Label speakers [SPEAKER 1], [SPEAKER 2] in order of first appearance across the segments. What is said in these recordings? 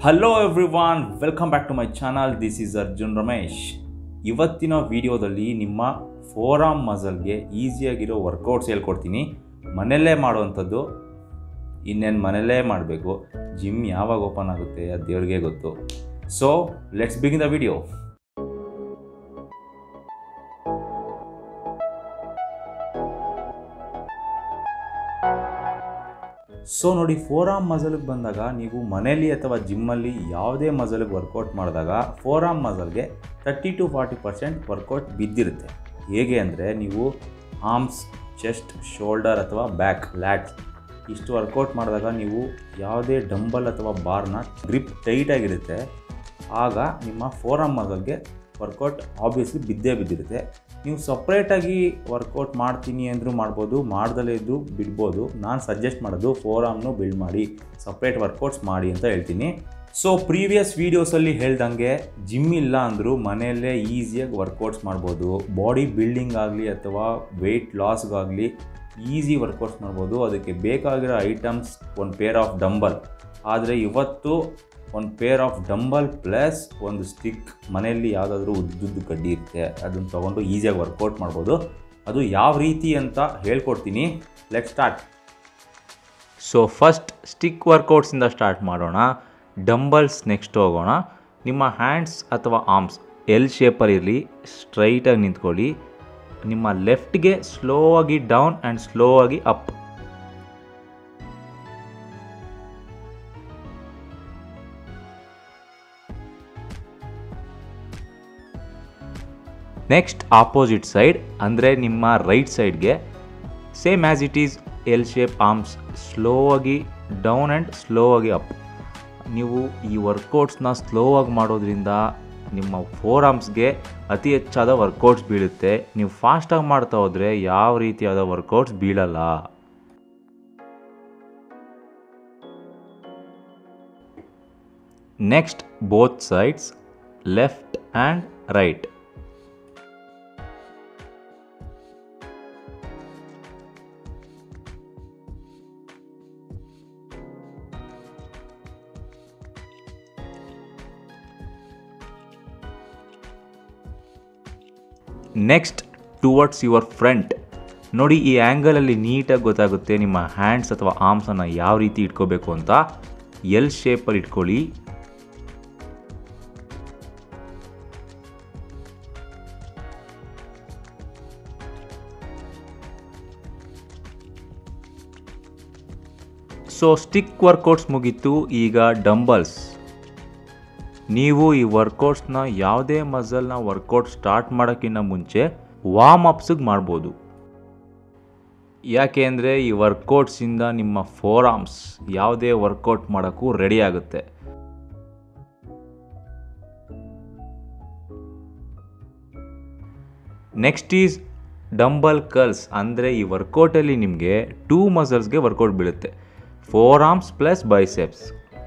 [SPEAKER 1] hello everyone welcome back to my channel this is Arjun Ramesh ಇವತ್ತಿನ ವಿಡಿಯೋದಲ್ಲಿ ನಿಮ್ಮ ಫೋರಾಮ್ ಮಸಲ್ಗೆ ಈಸಿಯಾಗಿರೋ ವರ್ಕೌಟ್ಸ್ ಹೇಳ್ಕೊಡ್ತೀನಿ ಮನೆಯಲ್ಲೇ ಮಾಡುವಂಥದ್ದು ಇನ್ನೇನು ಮನೆಯಲ್ಲೇ ಮಾಡಬೇಕು ಜಿಮ್ ಯಾವಾಗ ಓಪನ್ ಆಗುತ್ತೆ ಅದು ದೇವ್ರಿಗೆ ಗೊತ್ತು so let's begin the video so ನೋಡಿ ಫೋರಾಮ್ ಮಸಲ್ಗೆ ಬಂದಾಗ ನೀವು ಮನೆಯಲ್ಲಿ ಅಥವಾ ಜಿಮ್ಮಲ್ಲಿ ಯಾವುದೇ ಮಸಲ್ಗೆ ವರ್ಕೌಟ್ ಮಾಡಿದಾಗ ಫೋರಾಮ್ ಮಸಲ್ಗೆ thirty to forty percent workout ಬಿದ್ದಿರುತ್ತೆ ಹೇಗೆ ಅಂದರೆ ನೀವು ಆರ್ಮ್ಸ್ ಚೆಸ್ಟ್ ಶೋಲ್ಡರ್ ಅಥವಾ ಬ್ಯಾಕ್ ಲ್ಯಾಟ್ಸ್ ಇಷ್ಟು ವರ್ಕೌಟ್ ಮಾಡಿದಾಗ ನೀವು ಯಾವುದೇ ಡಂಬಲ್ ಅಥವಾ ಬಾರ್ನ ಗ್ರಿಪ್ ಟೈಟಾಗಿರುತ್ತೆ ಆಗ ನಿಮ್ಮ ಫೋರಾಮ್ ಮಸಲ್ಗೆ ವರ್ಕೌಟ್ ಆಬ್ವಿಯಸ್ಲಿ ಬಿದ್ದೇ ಬಿದ್ದಿರುತ್ತೆ ನೀವು ಸಪ್ರೇಟಾಗಿ ವರ್ಕೌಟ್ ಮಾಡ್ತೀನಿ ಅಂದರೂ ಮಾಡ್ಬೋದು ಮಾಡ್ದಲೇ ಇದ್ದು ಬಿಡ್ಬೋದು ನಾನು ಸಜೆಸ್ಟ್ ಮಾಡೋದು ಫೋರ್ ಆರ್ಮ್ನು ಬಿಲ್ಡ್ ಮಾಡಿ ಸಪ್ರೇಟ್ ವರ್ಕೌಟ್ಸ್ ಮಾಡಿ ಅಂತ ಹೇಳ್ತೀನಿ ಸೊ ಪ್ರೀವಿಯಸ್ ವೀಡಿಯೋಸಲ್ಲಿ ಹೇಳ್ದಂಗೆ ಜಿಮ್ ಇಲ್ಲ ಅಂದರೂ ಮನೆಯಲ್ಲೇ ಈಸಿಯಾಗಿ ವರ್ಕೌಟ್ಸ್ ಮಾಡ್ಬೋದು ಬಾಡಿ ಬಿಲ್ಡಿಂಗ್ ಆಗಲಿ ಅಥವಾ ವೆಯ್ಟ್ ಲಾಸ್ಗಾಗಲಿ ಈಸಿ ವರ್ಕೌಟ್ಸ್ ಮಾಡ್ಬೋದು ಅದಕ್ಕೆ ಬೇಕಾಗಿರೋ ಐಟಮ್ಸ್ ಒಂದು ಪೇರ್ ಆಫ್ ಡಂಬಲ್ ಆದರೆ ಇವತ್ತು ಒಂದು ಪೇರ್ ಆಫ್ ಡಂಬಲ್ ಪ್ಲಸ್ ಒಂದು ಸ್ಟಿಕ್ ಮನೆಯಲ್ಲಿ ಯಾವುದಾದ್ರೂ ಉದ್ದುದ್ದು ಕಡ್ಡಿ ಇರುತ್ತೆ ಅದನ್ನು ತೊಗೊಂಡು ಈಸಿಯಾಗಿ ವರ್ಕೌಟ್ ಮಾಡ್ಬೋದು ಅದು ಯಾವ ರೀತಿ ಅಂತ ಹೇಳ್ಕೊಡ್ತೀನಿ let start
[SPEAKER 2] so first stick ವರ್ಕೌಟ್ಸಿಂದ ಸ್ಟಾರ್ಟ್ ಮಾಡೋಣ ಡಂಬಲ್ಸ್ ನೆಕ್ಸ್ಟ್ ಹೋಗೋಣ ನಿಮ್ಮ ಹ್ಯಾಂಡ್ಸ್ ಅಥವಾ ಆರ್ಮ್ಸ್ ಎಲ್ ಶೇಪಲ್ಲಿರಲಿ ಸ್ಟ್ರೈಟಾಗಿ ನಿಂತ್ಕೊಳ್ಳಿ ನಿಮ್ಮ ಲೆಫ್ಟ್ಗೆ ಸ್ಲೋ ಆಗಿ ಡೌನ್ ಆ್ಯಂಡ್ ಸ್ಲೋ ಆಗಿ ಅಪ್ ನೆಕ್ಸ್ಟ್ ಆಪೋಸಿಟ್ ಸೈಡ್ ಅಂದರೆ ನಿಮ್ಮ ರೈಟ್ ಸೈಡ್ಗೆ same as it is L shape arms slow ಆಗಿ ಡೌನ್ ಆ್ಯಂಡ್ ಸ್ಲೋ ಆಗಿ ಅಪ್ ನೀವು ಈ ವರ್ಕೌಟ್ಸ್ನ ಸ್ಲೋ ಆಗಿ ಮಾಡೋದ್ರಿಂದ ನಿಮ್ಮ ಫೋರ್ ಆರ್ಮ್ಸ್ಗೆ ಅತಿ ಹೆಚ್ಚಾದ ವರ್ಕೌಟ್ಸ್ ಬೀಳುತ್ತೆ ನೀವು ಫಾಸ್ಟಾಗಿ ಮಾಡ್ತಾ ಹೋದರೆ ಯಾವ ರೀತಿಯಾದ ವರ್ಕೌಟ್ಸ್ ಬೀಳಲ್ಲ next both sides left and right next towards your front ನೋಡಿ ಈ ಆ್ಯಂಗಲಲ್ಲಿ ನೀಟಾಗಿ ಗೊತ್ತಾಗುತ್ತೆ ನಿಮ್ಮ ಹ್ಯಾಂಡ್ಸ್ ಅಥವಾ ಆರ್ಮ್ಸನ್ನು ಯಾವ ರೀತಿ ಇಟ್ಕೋಬೇಕು ಅಂತ ಎಲ್ ಶೇಪಲ್ಲಿ ಇಟ್ಕೊಳ್ಳಿ ಸೊ ಸ್ಟಿಕ್ ವರ್ಕೌಟ್ಸ್ ಮುಗೀತು ಈಗ ಡಂಬಲ್ಸ್ ನೀವು ಈ ವರ್ಕೌಟ್ಸ್ನ ಯಾವುದೇ ಮಸಲ್ನ ವರ್ಕೌಟ್ ಸ್ಟಾರ್ಟ್ ಮಾಡೋಕ್ಕಿಂತ ಮುಂಚೆ ವಾರ್ಮ್ ಅಪ್ಸಿಗೆ ಮಾಡ್ಬೋದು ಯಾಕೆ ಅಂದರೆ ಈ ವರ್ಕೌಟ್ಸಿಂದ ನಿಮ್ಮ ಫೋರ್ ಆರ್ಮ್ಸ್ ಯಾವುದೇ ವರ್ಕೌಟ್ ಮಾಡೋಕ್ಕೂ ರೆಡಿ ಆಗುತ್ತೆ ನೆಕ್ಸ್ಟ್ ಈಸ್ ಡಂಬಲ್ ಕರ್ಲ್ಸ್ ಅಂದರೆ ಈ ವರ್ಕೌಟಲ್ಲಿ ನಿಮಗೆ ಟೂ ಮಸಲ್ಸ್ಗೆ ವರ್ಕೌಟ್ ಬೀಳುತ್ತೆ forearms plus biceps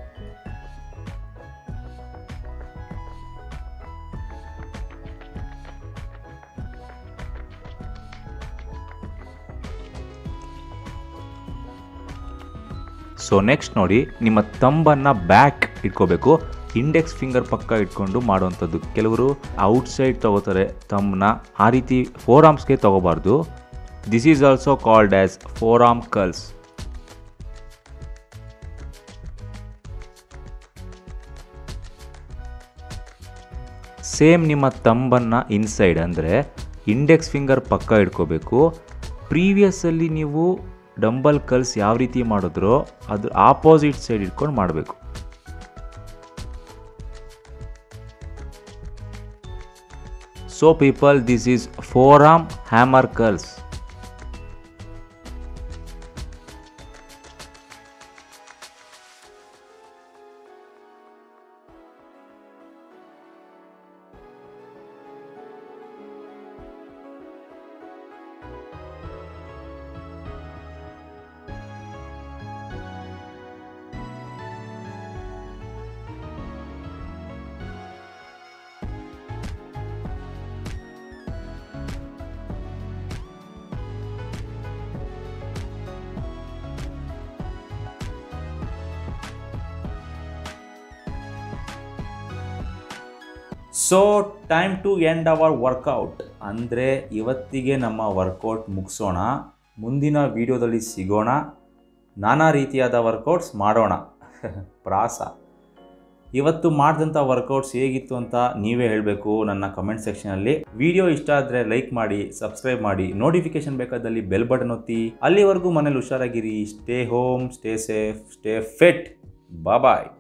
[SPEAKER 2] so next ನೋಡಿ ನಿಮ್ಮ ತಂಬನ್ನು ಬ್ಯಾಕ್ ಇಟ್ಕೋಬೇಕು ಇಂಡೆಕ್ಸ್ ಫಿಂಗರ್ ಪಕ್ಕ ಇಟ್ಕೊಂಡು ಮಾಡುವಂಥದ್ದು ಕೆಲವರು ಔಟ್ಸೈಡ್ ತಗೋತಾರೆ ತಮ್ಮನ್ನ ಆ ರೀತಿ ಫೋರ್ ಆರ್ಮ್ಸ್ಗೆ ತಗೋಬಾರ್ದು this is also called as forearm curls same ನಿಮ್ಮ ತಂಬನ್ನು ಇನ್ಸೈಡ್ ಅಂದರೆ ಇಂಡೆಕ್ಸ್ ಫಿಂಗರ್ ಪಕ್ಕ ಇಟ್ಕೋಬೇಕು ಪ್ರೀವಿಯಸ್ಸಲ್ಲಿ ನೀವು ಡಂಬಲ್ ಕಲ್ಸ್ ಯಾವ ರೀತಿ ಮಾಡಿದ್ರೋ ಅದ್ರ ಆಪೋಸಿಟ್ ಸೈಡ್ ಇಟ್ಕೊಂಡು ಮಾಡಬೇಕು so people this is forearm hammer curls
[SPEAKER 1] so time to end our workout ಅಂದರೆ ಇವತ್ತಿಗೆ ನಮ್ಮ ವರ್ಕೌಟ್ ಮುಗಿಸೋಣ ಮುಂದಿನ ವಿಡಿಯೋದಲ್ಲಿ ಸಿಗೋಣ ನಾನಾ ರೀತಿಯಾದ ವರ್ಕೌಟ್ಸ್ ಮಾಡೋಣ ಪ್ರಾಸ ಇವತ್ತು ಮಾಡಿದಂಥ ವರ್ಕೌಟ್ಸ್ ಹೇಗಿತ್ತು ಅಂತ ನೀವೇ ಹೇಳಬೇಕು ನನ್ನ ಕಮೆಂಟ್ ಸೆಕ್ಷನಲ್ಲಿ ವಿಡಿಯೋ ಇಷ್ಟ ಆದರೆ ಲೈಕ್ ಮಾಡಿ ಸಬ್ಸ್ಕ್ರೈಬ್ ಮಾಡಿ ನೋಟಿಫಿಕೇಶನ್ ಬೇಕಾದಲ್ಲಿ ಬೆಲ್ ಬಟನ್ ಒತ್ತಿ ಅಲ್ಲಿವರೆಗೂ ಮನೇಲಿ ಹುಷಾರಾಗಿರಿ stay home stay safe stay fit ಬಾಯ್